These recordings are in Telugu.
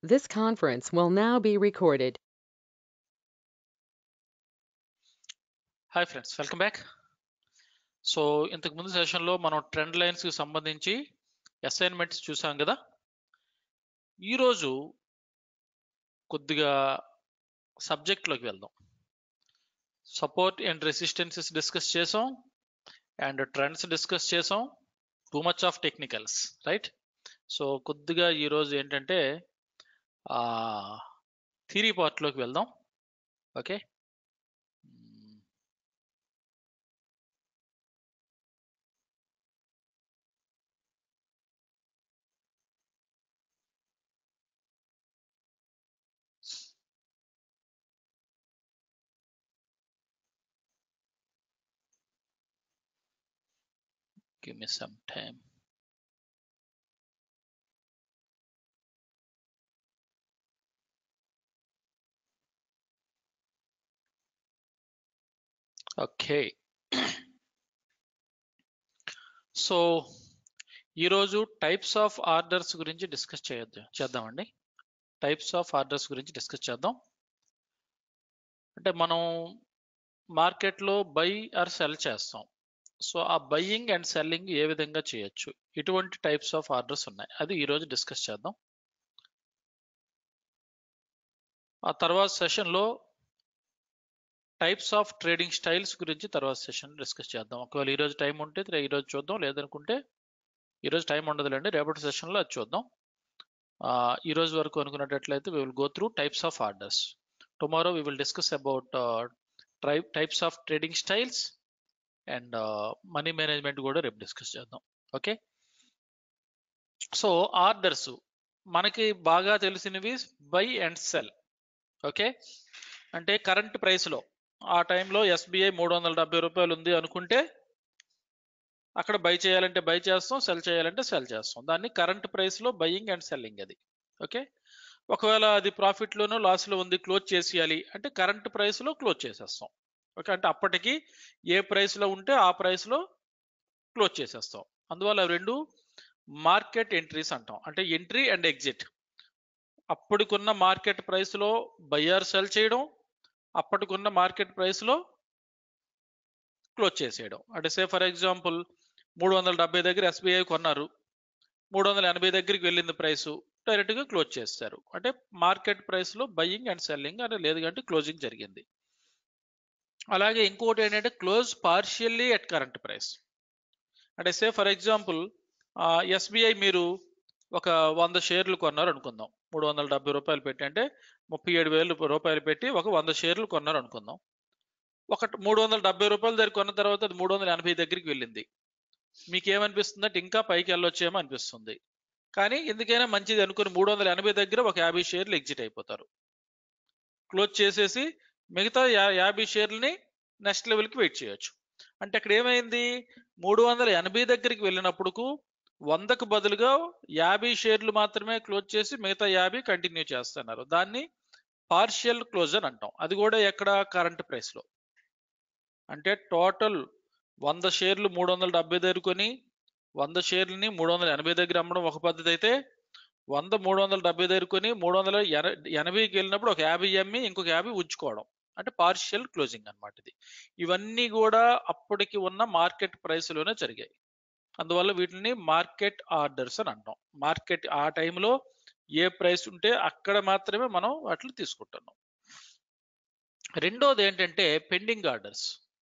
This conference will now be recorded. Hi friends welcome back so ఇంతకు ముందు సెషన్లో మనం ట్రెండ్ లైన్స్కి సంబంధించి అసైన్మెంట్స్ చూసాం కదా ఈరోజు కొద్దిగా సబ్జెక్ట్లోకి వెళ్దాం సపోర్ట్ అండ్ రెసిస్టెన్సెస్ డిస్కస్ చేసాం అండ్ ట్రెండ్స్ డిస్కస్ చేసాం too much of technicals right so కొద్దిగా ఈరోజు ఏంటంటే థీరీ పార్ట్లోకి వెళ్దాం okay give me some time okay so ఈరోజు టైప్స్ ఆఫ్ ఆర్డర్స్ గురించి డిస్కస్ చేయొద్దు చేద్దామండి టైప్స్ ఆఫ్ ఆర్డర్స్ గురించి డిస్కస్ చేద్దాం అంటే మనం మార్కెట్లో బై ఆర్ సెల్ చేస్తాం సో ఆ బయ్యింగ్ అండ్ సెల్లింగ్ ఏ విధంగా చేయొచ్చు ఇటువంటి టైప్స్ ఆఫ్ ఆర్డర్స్ ఉన్నాయి అది ఈరోజు డిస్కస్ చేద్దాం ఆ తర్వాత సెషన్లో టైప్స్ ఆఫ్ ట్రేడింగ్ స్టైల్స్ గురించి తర్వాత సెషన్ డిస్కస్ చేద్దాం ఒకవేళ ఈరోజు టైం ఉంటే ఈరోజు చూద్దాం లేదనుకుంటే ఈరోజు టైం ఉండదులేండి రేపటి సెషన్లో అది చూద్దాం ఈ రోజు వరకు అనుకున్నట్లయితే we will go through types of orders tomorrow we will discuss about types of trading styles and money management కూడా రేపు డిస్కస్ చేద్దాం ఓకే సో ఆర్డర్స్ మనకి బాగా తెలిసినవి బై అండ్ సెల్ ఓకే అంటే కరెంట్ ప్రైస్లో ఆ టైంలో ఎస్బీఐ మూడు వందల డెబ్బై రూపాయలు ఉంది అనుకుంటే అక్కడ బై చేయాలంటే బై చేస్తాం సెల్ చేయాలంటే సెల్ చేస్తాం దాన్ని కరెంట్ ప్రైస్లో బయ్యింగ్ అండ్ సెల్లింగ్ అది ఓకే ఒకవేళ అది ప్రాఫిట్లోనో లాస్లో ఉంది క్లోజ్ చేసేయాలి అంటే కరెంట్ ప్రైస్లో క్లోజ్ చేసేస్తాం ఓకే అంటే అప్పటికి ఏ ప్రైస్లో ఉంటే ఆ ప్రైస్లో క్లోజ్ చేసేస్తాం అందువల్ల రెండు మార్కెట్ ఎంట్రీస్ అంటాం అంటే ఎంట్రీ అండ్ ఎగ్జిట్ అప్పటికున్న మార్కెట్ ప్రైస్లో బయ్యర్ సెల్ చేయడం అప్పటికున్న మార్కెట్ ప్రైస్లో క్లోజ్ చేసేయడం అంటే సే ఫర్ ఎగ్జాంపుల్ మూడు వందల డెబ్బై దగ్గర ఎస్బీఐ కొన్నారు మూడు వందల ఎనభై దగ్గరికి వెళ్ళింది ప్రైసు డైరెక్ట్గా క్లోజ్ చేస్తారు అంటే మార్కెట్ ప్రైస్లో బయ్యింగ్ అండ్ సెల్లింగ్ అంటే లేదు అంటే క్లోజింగ్ జరిగింది అలాగే ఇంకోటి ఏంటంటే close partially at current price అంటే సే ఫర్ ఎగ్జాంపుల్ ఎస్బీఐ మీరు ఒక వంద షేర్లు కొన్నారు అనుకుందాం మూడు వందల డెబ్బై రూపాయలు పెట్టి అంటే ముప్పై ఏడు వేలు రూపాయలు పెట్టి ఒక వంద షేర్లు కొన్నారు అనుకుందాం ఒక మూడు వందల డెబ్బై రూపాయల దగ్గర కొన్న తర్వాత అది మూడు వందల ఎనభై దగ్గరికి వెళ్ళింది మీకు ఏమనిపిస్తుంది అంటే ఇంకా పైకి వెళ్ళొచ్చేమో అనిపిస్తుంది కానీ ఎందుకైనా మంచిది అనుకుని మూడు వందల ఎనభై దగ్గర ఒక యాభై షేర్లు ఎగ్జిట్ అయిపోతారు క్లోజ్ చేసేసి మిగతా యా యాభై షేర్లని నెక్స్ట్ లెవెల్కి వెయిట్ చేయొచ్చు అంటే అక్కడ ఏమైంది మూడు వందల ఎనభై దగ్గరికి వెళ్ళినప్పుడుకు వందకు బదులుగా యాభై షేర్లు మాత్రమే క్లోజ్ చేసి మిగతా యాభై కంటిన్యూ చేస్తున్నారు దాన్ని పార్షియల్ క్లోజ్ అని అంటాం అది కూడా ఎక్కడ కరెంట్ ప్రైస్లో అంటే టోటల్ వంద షేర్లు మూడు వందల డెబ్బై దగ్గర కొని వంద షేర్లని మూడు వందల ఎనభై దగ్గర అమ్మడం ఒక పద్ధతి అయితే వంద మూడు వందల డెబ్బై దగ్గర కొని మూడు వందల ఎనభైకి వెళ్ళినప్పుడు ఒక యాభై అమ్మి ఇంకొక యాభై ఉంచుకోవడం అంటే పార్షియల్ క్లోజింగ్ అనమాట ఇది ఇవన్నీ కూడా అప్పటికి ఉన్న మార్కెట్ ప్రైస్లోనే జరిగాయి అందువల్ల వీటిని మార్కెట్ ఆర్డర్స్ అని అంటాం మార్కెట్ ఆ టైంలో ఏ ప్రైస్ ఉంటే అక్కడ మాత్రమే మనం వాటిని తీసుకుంటున్నాం రెండోది ఏంటంటే పెండింగ్ ఆర్డర్స్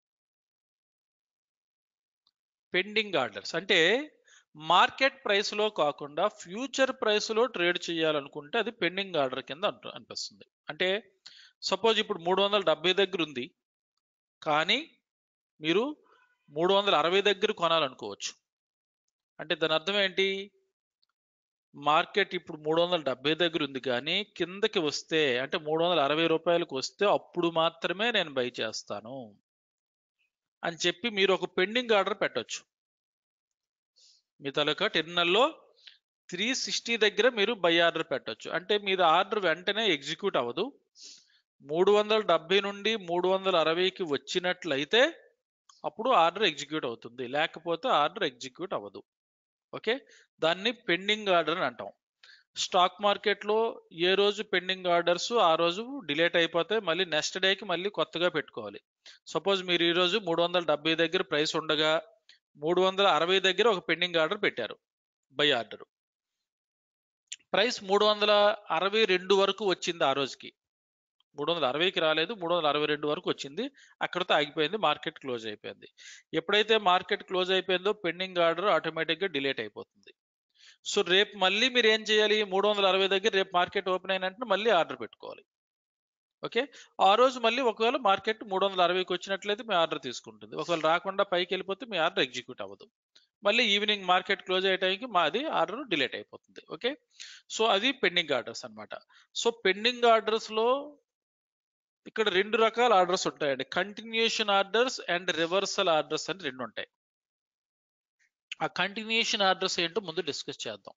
పెండింగ్ ఆర్డర్స్ అంటే మార్కెట్ ప్రైస్లో కాకుండా ఫ్యూచర్ ప్రైస్లో ట్రేడ్ చేయాలనుకుంటే అది పెండింగ్ ఆర్డర్ కింద అంటు అనిపిస్తుంది అంటే సపోజ్ ఇప్పుడు మూడు వందల డెబ్బై దగ్గర ఉంది కానీ మీరు మూడు వందల అరవై దగ్గర కొనాలనుకోవచ్చు అంటే దాని అర్థం ఏంటి మార్కెట్ ఇప్పుడు మూడు వందల డెబ్బై దగ్గర ఉంది కానీ కిందకి వస్తే అంటే మూడు వందల అరవై రూపాయలకు వస్తే అప్పుడు మాత్రమే నేను బై చేస్తాను అని చెప్పి మీరు ఒక పెండింగ్ ఆర్డర్ పెట్టొచ్చు మీ తాలూకా టెర్మినల్లో త్రీ సిక్స్టీ దగ్గర మీరు బై ఆర్డర్ పెట్టొచ్చు అంటే మీద ఆర్డర్ వెంటనే ఎగ్జిక్యూట్ అవ్వదు మూడు వందల డెబ్బై నుండి మూడు వందల అరవైకి వచ్చినట్లయితే అప్పుడు ఆర్డర్ ఎగ్జిక్యూట్ అవుతుంది లేకపోతే ఆర్డర్ ఎగ్జిక్యూట్ అవ్వదు ఓకే దాన్ని పెండింగ్ ఆర్డర్ అని అంటాం స్టాక్ మార్కెట్లో ఏ రోజు పెండింగ్ ఆర్డర్స్ ఆ రోజు డిలేట్ అయిపోతాయి మళ్ళీ నెక్స్ట్ డేకి మళ్ళీ కొత్తగా పెట్టుకోవాలి సపోజ్ మీరు ఈ రోజు మూడు వందల డెబ్బై దగ్గర ప్రైస్ ఉండగా మూడు వందల అరవై దగ్గర ఒక పెండింగ్ ఆర్డర్ పెట్టారు బై ఆర్డర్ ప్రైస్ మూడు వందల అరవై రెండు వరకు వచ్చింది ఆ రోజుకి మూడు వందల అరవైకి రాలేదు మూడు వందల అరవై రెండు వరకు వచ్చింది అక్కడితో ఆగిపోయింది మార్కెట్ క్లోజ్ అయిపోయింది ఎప్పుడైతే మార్కెట్ క్లోజ్ అయిపోయిందో పెండింగ్ ఆర్డర్ ఆటోమేటిక్గా డిలేట్ అయిపోతుంది సో రేపు మళ్ళీ మీరు ఏం చేయాలి మూడు వందల అరవై దగ్గర రేపు మార్కెట్ ఓపెన్ అయినట్టు మళ్ళీ ఆర్డర్ పెట్టుకోవాలి ఓకే ఆ రోజు మళ్ళీ ఒకవేళ మార్కెట్ మూడు వందల అరవైకి వచ్చినట్లయితే మీ ఆర్డర్ తీసుకుంటుంది ఒకవేళ రాకుండా పైకి వెళ్ళిపోతే మీ ఆర్డర్ ఎగ్జిక్యూట్ అవ్వదు మళ్ళీ ఈవినింగ్ మార్కెట్ క్లోజ్ అయ్యే టైంకి మాది ఆర్డర్ డిలేట్ అయిపోతుంది ఓకే సో అది పెండింగ్ ఆర్డర్స్ అన్నమాట సో పెండింగ్ ఆర్డర్స్ లో ఇక్కడ రెండు రకాల ఆర్డర్స్ ఉంటాయండి continuation orders and reversal orders అని రెండు ఉంటాయి ఆ కంటిన్యూషన్ ఆర్డర్స్ ఏంటో ముందు డిస్కస్ చేద్దాం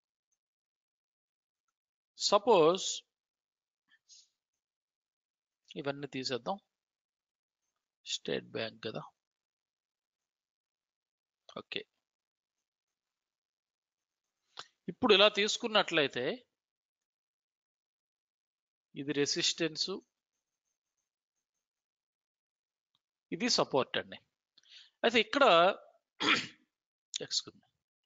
సపోజ్ ఇవన్నీ తీసేద్దాం స్టేట్ బ్యాంక్ కదా ఓకే ఇప్పుడు ఇలా తీసుకున్నట్లయితే ఇది రెసిస్టెన్స్ ఇది సపోర్ట్ అండి అయితే ఇక్కడ ఎక్స్క్యూజ్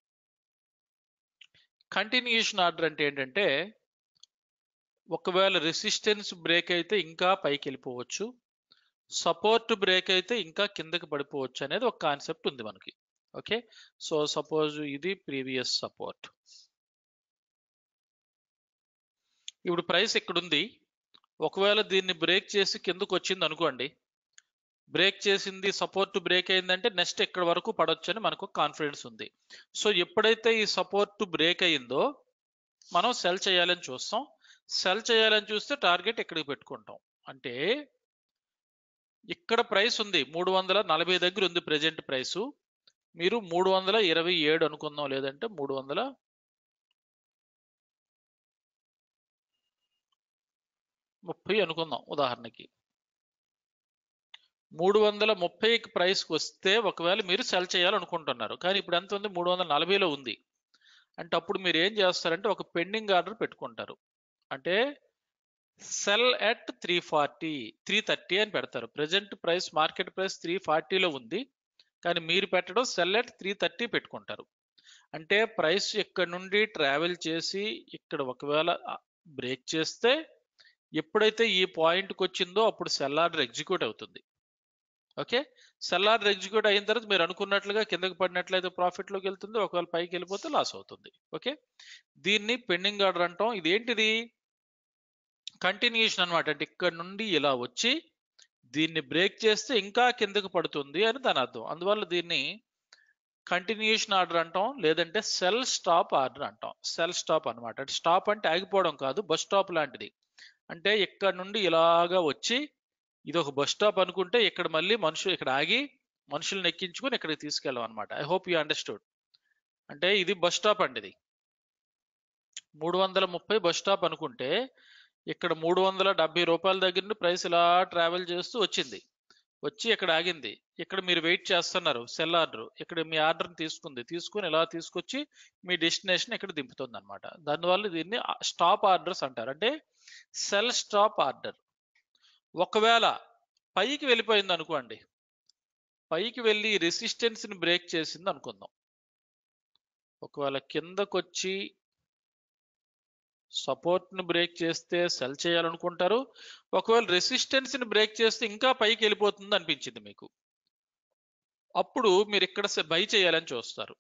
కంటిన్యూషన్ ఆర్డర్ అంటే ఏంటంటే ఒకవేళ రెసిస్టెన్స్ బ్రేక్ అయితే ఇంకా పైకి వెళ్ళిపోవచ్చు సపోర్ట్ బ్రేక్ అయితే ఇంకా కిందకి పడిపోవచ్చు అనేది ఒక కాన్సెప్ట్ ఉంది మనకి ఓకే సో సపోజ్ ఇది ప్రీవియస్ సపోర్ట్ ఇప్పుడు ప్రైస్ ఇక్కడ ఉంది ఒకవేళ దీన్ని బ్రేక్ చేసి కిందకు వచ్చింది అనుకోండి బ్రేక్ చేసింది సపోర్ట్ బ్రేక్ అయిందంటే నెక్స్ట్ ఇక్కడ వరకు పడొచ్చు అని మనకు కాన్ఫిడెన్స్ ఉంది సో ఎప్పుడైతే ఈ సపోర్ట్ బ్రేక్ అయిందో మనం సెల్ చేయాలని చూస్తాం సెల్ చేయాలని చూస్తే టార్గెట్ ఇక్కడికి పెట్టుకుంటాం అంటే ఇక్కడ ప్రైస్ ఉంది మూడు వందల నలభై దగ్గర ఉంది ప్రెజెంట్ ప్రైస్ మీరు మూడు వందల ఇరవై ఏడు అనుకుందాం లేదంటే మూడు వందల ముప్పై అనుకుందాం ఉదాహరణకి మూడు వందల ముప్పైకి ప్రైస్కి వస్తే ఒకవేళ మీరు సెల్ చేయాలనుకుంటున్నారు కానీ ఇప్పుడు ఎంత ఉంది మూడు వందల నలభైలో ఉంది అంటే అప్పుడు మీరు ఏం చేస్తారంటే ఒక పెండింగ్ ఆర్డర్ పెట్టుకుంటారు అంటే sell at three forty three thirty అని పెడతారు present price market price three ఫార్టీలో ఉంది కానీ మీరు పెట్టడం సెల్ అట్ త్రీ థర్టీ పెట్టుకుంటారు అంటే ప్రైస్ ఇక్కడ నుండి ట్రావెల్ చేసి ఇక్కడ ఒకవేళ బ్రేక్ చేస్తే ఎప్పుడైతే ఈ పాయింట్కి వచ్చిందో అప్పుడు సెల్ ఆర్డర్ ఎగ్జిక్యూట్ అవుతుంది ఓకే సెల్ ఆర్డర్ ఎగ్జిక్యూట్ అయిన తర్వాత మీరు అనుకున్నట్లుగా కిందకి పడినట్లయితే ప్రాఫిట్లోకి వెళ్తుంది ఒకవేళ పైకి వెళ్ళిపోతే లాస్ అవుతుంది ఓకే దీన్ని పెండింగ్ ఆర్డర్ అంటాం ఇది ఏంటిది కంటిన్యూషన్ అనమాట అంటే ఇక్కడ నుండి ఇలా వచ్చి దీన్ని బ్రేక్ చేస్తే ఇంకా కిందకి పడుతుంది అని దాని అర్థం అందువల్ల దీన్ని కంటిన్యూషన్ ఆర్డర్ అంటాం లేదంటే సెల్ స్టాప్ ఆర్డర్ అంటాం సెల్ స్టాప్ అనమాట అంటే స్టాప్ అంటే ఆగిపోవడం కాదు బస్ స్టాప్ లాంటిది అంటే ఇక్కడ నుండి ఇలాగా వచ్చి ఇది ఒక బస్ స్టాప్ అనుకుంటే ఇక్కడ మళ్ళీ మనుషులు ఇక్కడ ఆగి మనుషులను ఎక్కించుకొని ఇక్కడికి తీసుకెళ్ళాం అనమాట ఐ హోప్ యూ అండర్స్టూడ్ అంటే ఇది బస్ స్టాప్ అండి ఇది మూడు వందల ముప్పై బస్ స్టాప్ అనుకుంటే ఇక్కడ మూడు వందల డెబ్బై రూపాయల దగ్గర నుండి ప్రైస్ ఇలా ట్రావెల్ చేస్తూ వచ్చింది వచ్చి ఇక్కడ ఆగింది ఇక్కడ మీరు వెయిట్ చేస్తున్నారు సెల్ ఆర్డర్ ఇక్కడ మీ ఆర్డర్ని తీసుకుంది తీసుకుని ఇలా తీసుకొచ్చి మీ డెస్టినేషన్ ఇక్కడ దింపుతుంది అనమాట దానివల్ల దీన్ని స్టాప్ ఆర్డర్స్ అంటారు అంటే సెల్ స్టాప్ ఆర్డర్ ఒకవేళ పైకి వెళ్ళిపోయింది అనుకోండి పైకి వెళ్ళి రెసిస్టెన్స్ని బ్రేక్ చేసింది అనుకుందాం ఒకవేళ కిందకొచ్చి సపోర్ట్ని బ్రేక్ చేస్తే సెల్ చేయాలనుకుంటారు ఒకవేళ రెసిస్టెన్స్ని బ్రేక్ చేస్తే ఇంకా పైకి వెళ్ళిపోతుంది అనిపించింది మీకు అప్పుడు మీరు ఇక్కడ బై చేయాలని చూస్తారు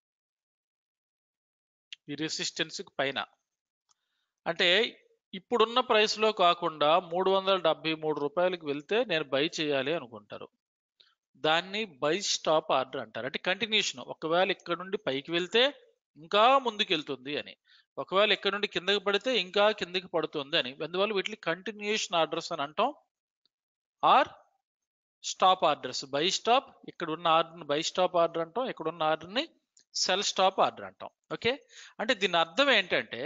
ఈ రెసిస్టెన్స్ పైన అంటే ఇప్పుడున్న ప్రైస్లో కాకుండా మూడు వందల డెబ్బై మూడు రూపాయలకి వెళ్తే నేను బై చేయాలి అనుకుంటారు దాన్ని బై స్టాప్ ఆర్డర్ అంటారు అంటే కంటిన్యూషన్ ఒకవేళ ఇక్కడ నుండి పైకి వెళ్తే ఇంకా ముందుకు వెళ్తుంది అని ఒకవేళ ఇక్కడ నుండి కిందకి పడితే ఇంకా కిందకి పడుతుంది అని అందువల్ల వీటిని కంటిన్యూషన్ ఆర్డర్స్ అని అంటాం or stop orders buy stop ఇక్కడ ఉన్న ఆర్డర్ని బై స్టాప్ ఆర్డర్ అంటాం ఇక్కడ ఉన్న ఆర్డర్ని సెల్ స్టాప్ ఆర్డర్ అంటాం ఓకే అంటే దీని అర్థం ఏంటంటే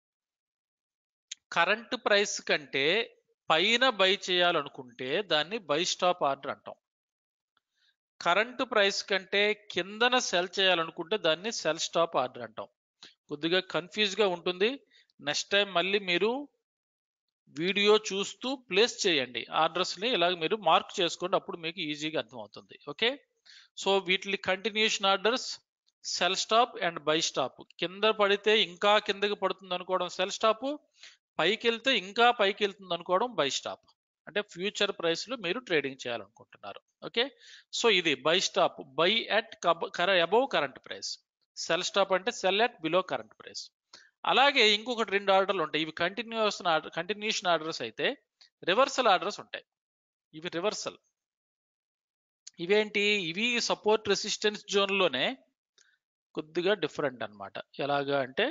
కరెంట్ ప్రైస్ కంటే పైన బై చేయాలనుకుంటే దాన్ని బై స్టాప్ ఆర్డర్ అంటాం కరెంట్ ప్రైస్ కంటే కిందన సెల్ చేయాలనుకుంటే దాన్ని సెల్ స్టాప్ ఆర్డర్ అంటాం కొద్దిగా కన్ఫ్యూజ్ గా ఉంటుంది నెక్స్ట్ టైం మళ్ళీ మీరు వీడియో చూస్తూ ప్లేస్ చేయండి ఆర్డర్స్ని ఇలాగ మీరు మార్క్ చేసుకోండి అప్పుడు మీకు ఈజీగా అర్థమవుతుంది ఓకే సో వీటిని continuation orders sell stop and buy stop కింద పడితే ఇంకా కిందకి పడుతుంది అనుకోవడం సెల్ స్టాప్ పైకి వెళ్తే ఇంకా పైకి వెళ్తుంది అనుకోవడం బై స్టాప్ అంటే ఫ్యూచర్ ప్రైస్లో మీరు ట్రేడింగ్ చేయాలనుకుంటున్నారు ఓకే సో ఇది buy stop buy at above current price sell stop అంటే sell at below current price అలాగే ఇంకొకటి రెండు ఆర్డర్లు ఉంటాయి ఇవి కంటిన్యూస్ ఆర్డర్ కంటిన్యూషన్ ఆర్డర్స్ అయితే రివర్సల్ ఆర్డర్స్ ఉంటాయి ఇవి రివర్సల్ ఇవేంటి ఇవి సపోర్ట్ రెసిస్టెన్స్ జోన్లోనే కొద్దిగా డిఫరెంట్ అన్నమాట ఎలాగా అంటే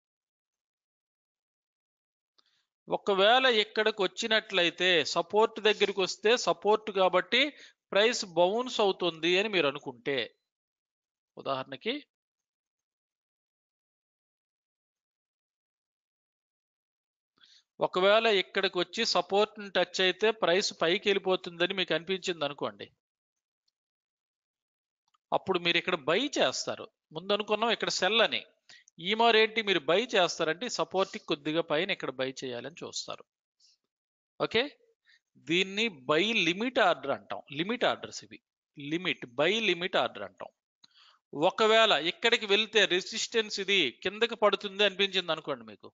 ఒకవేళ ఇక్కడికి వచ్చినట్లయితే సపోర్ట్ దగ్గరికి వస్తే సపోర్ట్ కాబట్టి ప్రైస్ బౌన్స్ అవుతుంది అని మీరు అనుకుంటే ఉదాహరణకి ఒకవేళ ఇక్కడికి వచ్చి సపోర్ట్ టచ్ అయితే ప్రైస్ పైకి వెళ్ళిపోతుందని మీకు అనిపించింది అనుకోండి అప్పుడు మీరు ఇక్కడ బై చేస్తారు ముందు అనుకున్నాం ఇక్కడ సెల్ అని ఈ ఏంటి మీరు బై చేస్తారంటే సపోర్ట్ కొద్దిగా పైన ఇక్కడ బై చేయాలని చూస్తారు ఓకే దీన్ని బై లిమిట్ ఆర్డర్ అంటాం లిమిట్ ఆర్డర్స్ ఇవి లిమిట్ బై లిమిట్ ఆర్డర్ అంటాం ఒకవేళ ఇక్కడికి వెళ్తే రెసిస్టెన్స్ ఇది కిందకి పడుతుంది అనిపించింది అనుకోండి మీకు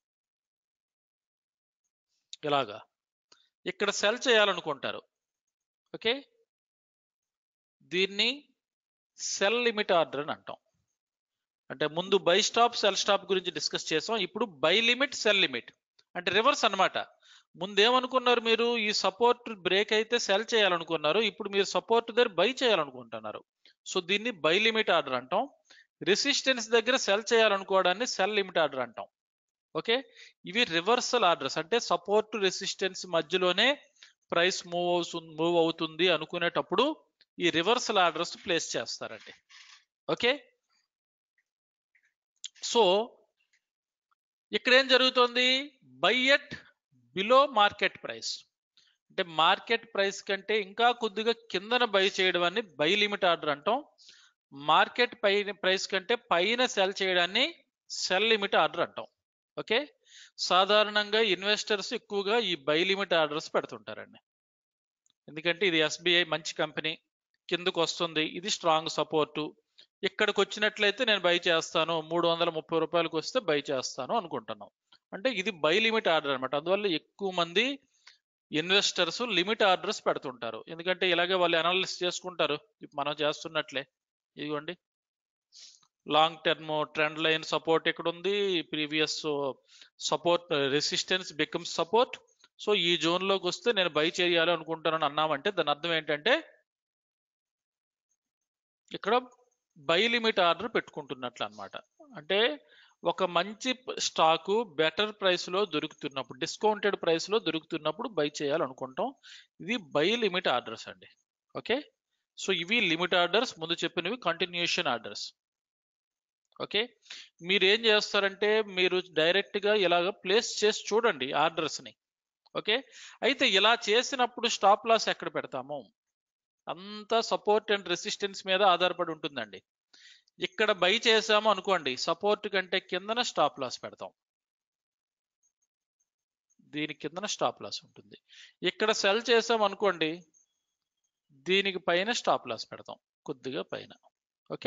ఇలాగా ఇక్కడ సెల్ చేయాలనుకుంటారు ఓకే దీన్ని సెల్ లిమిట్ ఆర్డర్ అని అంటాం అంటే ముందు బై స్టాప్ సెల్ స్టాప్ గురించి డిస్కస్ చేసాం ఇప్పుడు బై లిమిట్ సెల్ లిమిట్ అంటే రివర్స్ అన్నమాట ముందు ఏమనుకున్నారు మీరు ఈ సపోర్ట్ బ్రేక్ అయితే సెల్ చేయాలనుకున్నారు ఇప్పుడు మీరు సపోర్ట్ దగ్గర బై చేయాలనుకుంటున్నారు సో దీన్ని బై లిమిట్ ఆర్డర్ అంటాం రెసిస్టెన్స్ దగ్గర సెల్ చేయాలనుకోవడాన్ని సెల్ లిమిట్ ఆర్డర్ అంటాం ఓకే ఇవి రివర్సల్ ఆర్డర్స్ అంటే సపోర్ట్ రెసిస్టెన్స్ మధ్యలోనే ప్రైస్ మూవ్ అవుతుంది మూవ్ అవుతుంది అనుకునేటప్పుడు ఈ రివర్సల్ ఆర్డర్స్ ప్లేస్ చేస్తారండి ఓకే సో ఇక్కడ ఏం జరుగుతుంది buy at below market price అంటే మార్కెట్ ప్రైస్ కంటే ఇంకా కొద్దిగా కిందన బై చేయడం అని బై లిమిట్ ఆర్డర్ అంటాం మార్కెట్ పైన ప్రైస్ కంటే పైన సెల్ చేయడాన్ని సెల్ లిమిట్ ఆర్డర్ అంటాం ఓకే సాధారణంగా ఇన్వెస్టర్స్ ఎక్కువగా ఈ బై లిమిట్ ఆర్డర్స్ పెడుతుంటారండి ఎందుకంటే ఇది ఎస్బీఐ మంచి కంపెనీ కిందకు వస్తుంది ఇది స్ట్రాంగ్ సపోర్టు ఇక్కడికి వచ్చినట్లయితే నేను బై చేస్తాను మూడు వందల ముప్పై రూపాయలకు వస్తే బై చేస్తాను అనుకుంటున్నాం అంటే ఇది బై లిమిట్ ఆర్డర్ అనమాట అందువల్ల ఎక్కువ మంది ఇన్వెస్టర్స్ లిమిట్ ఆర్డర్స్ పెడుతుంటారు ఎందుకంటే ఇలాగే వాళ్ళు అనాలిసిస్ చేసుకుంటారు ఇప్పుడు మనం చేస్తున్నట్లే ఇదిగోండి long term trend line support ఇక్కడ ఉంది previous support resistance becomes support so ఈ జోన్ లోకి వస్తే నేను బై చేయాలి అనుకుంటానని అన్నామంటే దాని అర్థం ఏంటంటే ఇక్కడ బై లిమిట్ ఆర్డర్ పెట్టుకుంటున్నట్లు అన్నమాట అంటే ఒక మంచి స్టాకు బెటర్ ప్రైస్ లో దొరుకుతున్నప్పుడు డిస్కౌంటెడ్ ప్రైస్ లో దొరుకుతున్నప్పుడు బై చేయాలనుకుంటాం ఇది బై లిమిట్ ఆర్డర్స్ అండి ఓకే సో ఇవి లిమిట్ ఆర్డర్స్ ముందు చెప్పినవి కంటిన్యూషన్ ఆర్డర్స్ ఓకే మీరు ఏం చేస్తారంటే మీరు డైరెక్ట్ గా ఇలాగ ప్లేస్ చేసి చూడండి ఆర్డర్స్ ని ఓకే అయితే ఇలా చేసినప్పుడు స్టాప్ లాస్ ఎక్కడ పెడతాము అంతా సపోర్ట్ అండ్ రెసిస్టెన్స్ మీద ఆధారపడి ఉంటుందండి ఇక్కడ బై చేసాము అనుకోండి సపోర్ట్ కంటే కిందన స్టాప్ లాస్ పెడతాం దీని కిందన స్టాప్ లాస్ ఉంటుంది ఇక్కడ సెల్ చేసాం అనుకోండి దీనికి పైన స్టాప్ లాస్ పెడతాం కొద్దిగా పైన okay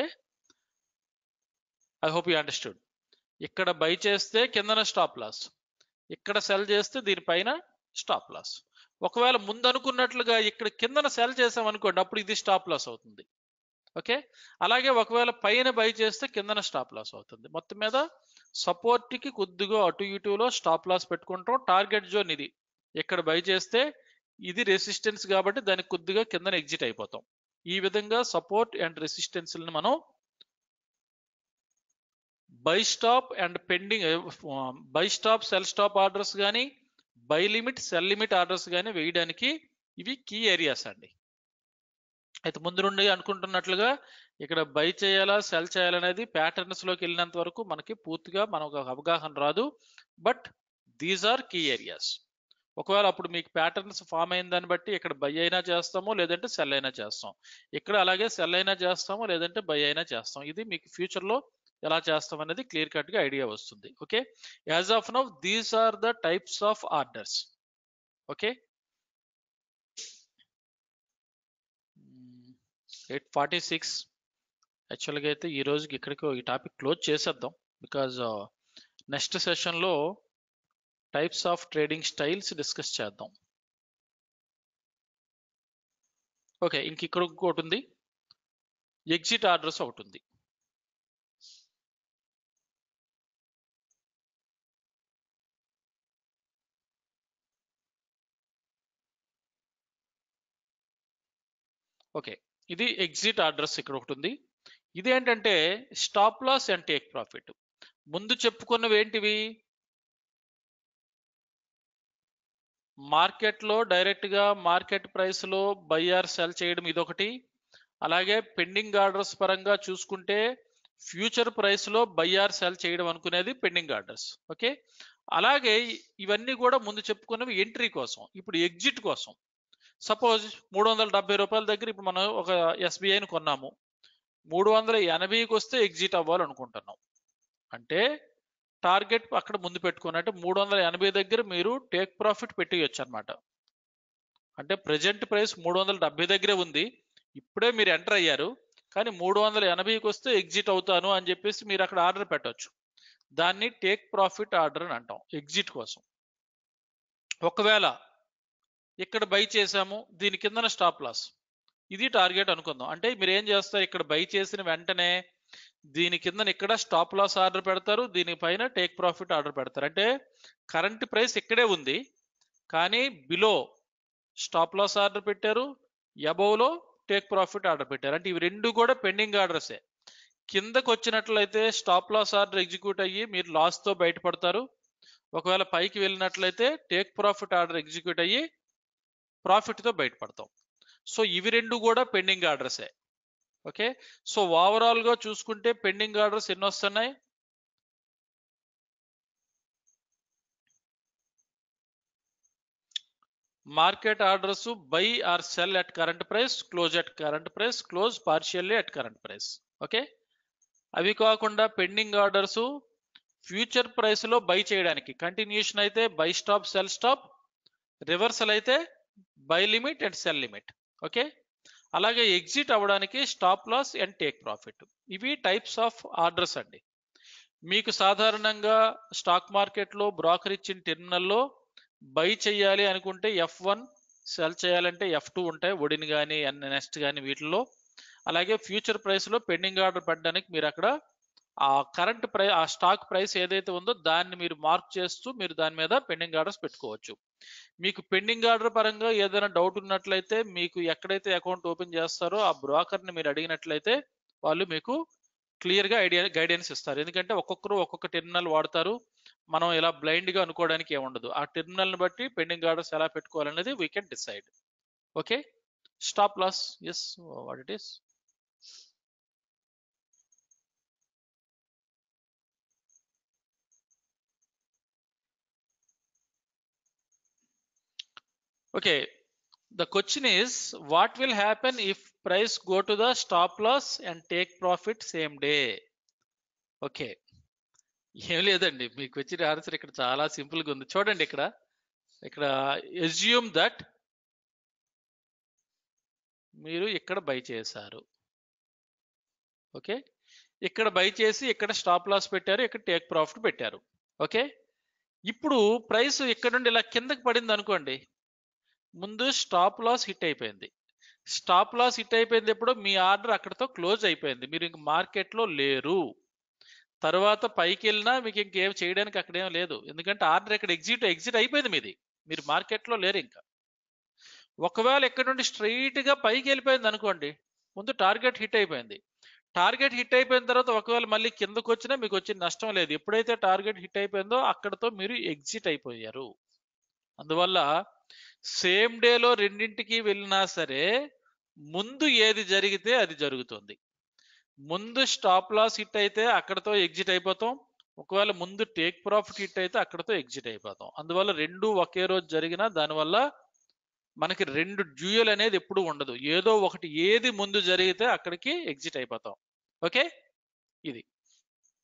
I hope you understood ఇక్కడ బై చేస్తే కిందన స్టాప్ లాస్ ఇక్కడ సెల్ చేస్తే దీనిపైన స్టాప్ లాస్ ఒకవేళ ముందు అనుకున్నట్లుగా ఇక్కడ కిందన సెల్ చేసాం అనుకోండి అప్పుడు ఇది స్టాప్ లాస్ అవుతుంది ఓకే అలాగే ఒకవేళ పైన బై చేస్తే కిందన స్టాప్ లాస్ అవుతుంది మొత్తం మీద సపోర్ట్ కి కొద్దిగా అటు ఇటులో స్టాప్ లాస్ పెట్టుకుంటాం టార్గెట్ జోన్ ఇది ఇక్కడ బై చేస్తే ఇది రెసిస్టెన్స్ కాబట్టి దానికి కొద్దిగా కిందన ఎగ్జిట్ అయిపోతాం ఈ విధంగా సపోర్ట్ అండ్ రెసిస్టెన్స్ మనం buy stop and pending buy stop sell stop orders కానీ buy limit sell limit orders కానీ వేయడానికి ఇవి కీ ఏరియాస్ అండి అయితే ముందు నుండి అనుకుంటున్నట్లుగా ఇక్కడ బై చేయాలా సెల్ చేయాలనేది ప్యాటర్న్స్ లోకి వెళ్ళినంత వరకు మనకి పూర్తిగా మనకు ఒక అవగాహన రాదు but these are key areas ఒకవేళ అప్పుడు మీకు ప్యాటర్న్స్ ఫామ్ అయిన దాన్ని బట్టి ఇక్కడ బై అయినా చేస్తాము లేదంటే సెల్ అయినా చేస్తాం ఇక్కడ అలాగే సెల్ అయినా చేస్తాము లేదంటే బై అయినా చేస్తాం ఇది మీకు ఫ్యూచర్లో ఎలా చేస్తాం అనేది క్లియర్ కట్ గా ఐడియా వస్తుంది okay as of now these are the types of orders okay eight forty six యాక్చువల్గా అయితే ఈ రోజుకి ఇక్కడికి ఈ టాపిక్ క్లోజ్ చేసేద్దాం బికాజ్ నెక్స్ట్ సెషన్లో types of trading styles discuss చేద్దాం ఓకే ఇంక ఇక్కడ ఇంకోటి ఉంది ఎగ్జిట్ ఆర్డర్స్ ఒకటి ఉంది ఓకే ఇది ఎగ్జిట్ అడ్రస్ ఇక్కడ ఒకటి ఉంది ఇది ఏంటంటే stop loss and take profit ముందు చెప్పుకున్నవి ఏంటివి మార్కెట్లో డైరెక్ట్గా మార్కెట్ ప్రైస్లో బయ్యార్ సెల్ చేయడం ఇదొకటి అలాగే పెండింగ్ ఆర్డర్స్ పరంగా చూసుకుంటే ఫ్యూచర్ ప్రైస్లో బయ్యార్ సెల్ చేయడం అనుకునేది పెండింగ్ ఆర్డర్స్ ఓకే అలాగే ఇవన్నీ కూడా ముందు చెప్పుకున్నవి ఎంట్రీ కోసం ఇప్పుడు ఎగ్జిట్ కోసం సపోజ్ మూడు వందల డెబ్బై రూపాయల దగ్గర ఇప్పుడు మనం ఒక ఎస్బీఐని కొన్నాము మూడు వందల ఎనభైకి వస్తే ఎగ్జిట్ అవ్వాలనుకుంటున్నాం అంటే టార్గెట్ అక్కడ ముందు పెట్టుకుని అంటే మూడు వందల ఎనభై దగ్గర మీరు టేక్ ప్రాఫిట్ పెట్టేయచ్చు అనమాట అంటే ప్రజెంట్ ప్రైస్ మూడు వందల డెబ్బై దగ్గరే ఉంది ఇప్పుడే మీరు ఎంటర్ అయ్యారు కానీ మూడు వందల ఎనభైకి వస్తే ఎగ్జిట్ అవుతాను అని చెప్పేసి మీరు అక్కడ ఆర్డర్ పెట్టవచ్చు దాన్ని టేక్ ప్రాఫిట్ ఆర్డర్ అని అంటాం ఎగ్జిట్ కోసం ఒకవేళ ఇక్కడ బై చేసాము దీని కిందన స్టాప్ లాస్ ఇది టార్గెట్ అనుకుందాం అంటే మీరు ఏం చేస్తారు ఇక్కడ బై చేసిన వెంటనే దీని కింద ఇక్కడ స్టాప్ లాస్ ఆర్డర్ పెడతారు దీనిపైన టేక్ ప్రాఫిట్ ఆర్డర్ పెడతారు అంటే కరెంట్ ప్రైస్ ఇక్కడే ఉంది కానీ బిలో స్టాప్ లాస్ ఆర్డర్ పెట్టారు లో టేక్ ప్రాఫిట్ ఆర్డర్ పెట్టారు అంటే ఇవి రెండు కూడా పెండింగ్ ఆర్డర్సే కిందకు వచ్చినట్లయితే స్టాప్ లాస్ ఆర్డర్ ఎగ్జిక్యూట్ అయ్యి మీరు లాస్ తో బయటపడతారు ఒకవేళ పైకి వెళ్ళినట్లయితే టేక్ ప్రాఫిట్ ఆర్డర్ ఎగ్జిక్యూట్ అయ్యి ప్రాఫిట్ తో బయటపడతాం సో ఇవి రెండు కూడా పెండింగ్ ఆర్డర్సే ఓకే సో ఓవరాల్ గా చూసుకుంటే పెండింగ్ ఆర్డర్స్ ఎన్ని వస్తున్నాయి market orders buy or sell at current price close at current price close partially at current price okay అవి కాకుండా పెండింగ్ ఆర్డర్స్ ఫ్యూచర్ ప్రైస్ లో బై చేయడానికి కంటిన్యూషన్ అయితే buy stop sell stop reversal అయితే buy limit and sell limit okay అలాగే ఎగ్జిట్ అవ్వడానికి stop loss and take profit ఇవి టైప్స్ ఆఫ్ ఆర్డర్స్ అండి మీకు సాధారణంగా స్టాక్ మార్కెట్లో బ్రోకర్ ఇచ్చిన టెర్మినల్లో బై చేయాలి అనుకుంటే ఎఫ్ వన్ సెల్ చేయాలంటే ఎఫ్ టూ ఉంటాయి ఒడిన్ కానీ నెక్స్ట్ కానీ వీటిల్లో అలాగే ఫ్యూచర్ ప్రైస్లో పెండింగ్ ఆర్డర్ పెట్టడానికి మీరు అక్కడ ఆ కరెంట్ ప్రై ఆ స్టాక్ ప్రైస్ ఏదైతే ఉందో దాన్ని మీరు మార్క్ చేస్తూ మీరు దాని మీద పెండింగ్ ఆర్డర్స్ పెట్టుకోవచ్చు మీకు పెండింగ్ ఆర్డర్ పరంగా ఏదైనా డౌట్ ఉన్నట్లయితే మీకు ఎక్కడైతే అకౌంట్ ఓపెన్ చేస్తారో ఆ బ్రోకర్ని మీరు అడిగినట్లయితే వాళ్ళు మీకు క్లియర్గా ఐడియా గైడెన్స్ ఇస్తారు ఎందుకంటే ఒక్కొక్కరు ఒక్కొక్క టెర్మినల్ వాడతారు మనం ఇలా బ్లైండ్గా అనుకోవడానికి ఏముండదు ఆ టెర్మినల్ని బట్టి పెండింగ్ ఆర్డర్స్ ఎలా పెట్టుకోవాలనేది we can decide okay stop loss is what it is okay the question is what will happen if price go to the stop loss and take profit same day okay ఏం లేదండి మీకు వచ్చిన ఆన్సర్ ఇక్కడ చాలా సింపుల్ గా ఉంది చూడండి ఇక్కడ ఇక్కడ ఎజ్యూమ్ దట్ మీరు ఇక్కడ బై చేశారు ఓకే ఇక్కడ బై చేసి ఇక్కడ స్టాప్ లాస్ పెట్టారు ఇక్కడ టేక్ ప్రాఫిట్ పెట్టారు ఓకే ఇప్పుడు ప్రైస్ ఇక్కడ నుండి ఇలా కిందకి పడింది అనుకోండి ముందు స్టాప్ లాస్ హిట్ అయిపోయింది స్టాప్ లాస్ హిట్ అయిపోయింది ఎప్పుడు మీ ఆర్డర్ అక్కడతో క్లోజ్ అయిపోయింది మీరు ఇంక మార్కెట్లో లేరు తర్వాత పైకి వెళ్ళినా మీకు ఇంకేం చేయడానికి అక్కడేం లేదు ఎందుకంటే ఆర్డర్ ఇక్కడ ఎగ్జిట్ ఎగ్జిట్ అయిపోయింది మీది మీరు మార్కెట్లో లేరు ఇంకా ఒకవేళ ఇక్కడ నుండి స్ట్రైట్ గా పైకి వెళ్ళిపోయింది అనుకోండి ముందు టార్గెట్ హిట్ అయిపోయింది టార్గెట్ హిట్ అయిపోయిన తర్వాత ఒకవేళ మళ్ళీ కిందకు వచ్చినా మీకు వచ్చిన నష్టం లేదు ఎప్పుడైతే టార్గెట్ హిట్ అయిపోయిందో అక్కడతో మీరు ఎగ్జిట్ అయిపోయారు అందువల్ల సేమ్ డేలో రెండింటికి వెళ్ళినా సరే ముందు ఏది జరిగితే అది జరుగుతుంది ముందు స్టాప్ లాస్ హిట్ అయితే అక్కడతో ఎగ్జిట్ అయిపోతాం ఒకవేళ ముందు టేక్ ప్రాఫిట్ హిట్ అయితే అక్కడతో ఎగ్జిట్ అయిపోతాం అందువల్ల రెండు ఒకే రోజు జరిగినా దానివల్ల మనకి రెండు డ్యూయల్ అనేది ఎప్పుడు ఉండదు ఏదో ఒకటి ఏది ముందు జరిగితే అక్కడికి ఎగ్జిట్ అయిపోతాం ఓకే ఇది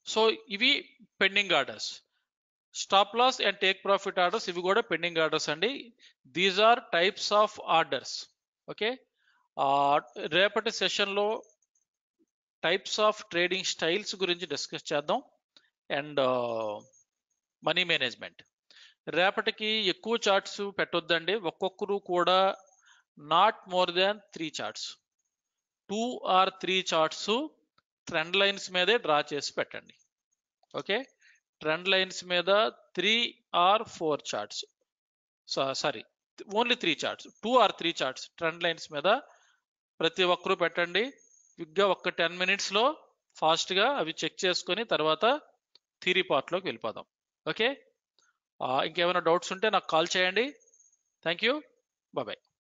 సో ఇవి pending orders stop loss and take profit orders ఇవి కూడా పెండింగ్ ఆర్డర్స్ అండి these are types of orders okay రేపటి సెషన్లో టైప్స్ ఆఫ్ ట్రేడింగ్ స్టైల్స్ గురించి డిస్కస్ చేద్దాం అండ్ మనీ మేనేజ్మెంట్ రేపటికి ఎక్కువ చార్ట్స్ పెట్టొద్దండి ఒక్కొక్కరు కూడా not more than three charts two or three charts trend lines మీదే డ్రా చేసి పెట్టండి ఓకే ట్రెండ్ లైన్స్ మీద three or four charts sorry only three charts two or three charts trend lines మీద ప్రతి ఒక్కరూ పెట్టండి క్విక్గా ఒక్క టెన్ మినిట్స్లో ఫాస్ట్గా అవి చెక్ చేసుకొని తర్వాత థీరీ పార్ట్లోకి వెళ్ళిపోదాం ఓకే ఇంకేమైనా డౌట్స్ ఉంటే నాకు కాల్ చేయండి థ్యాంక్ యూ బాయ్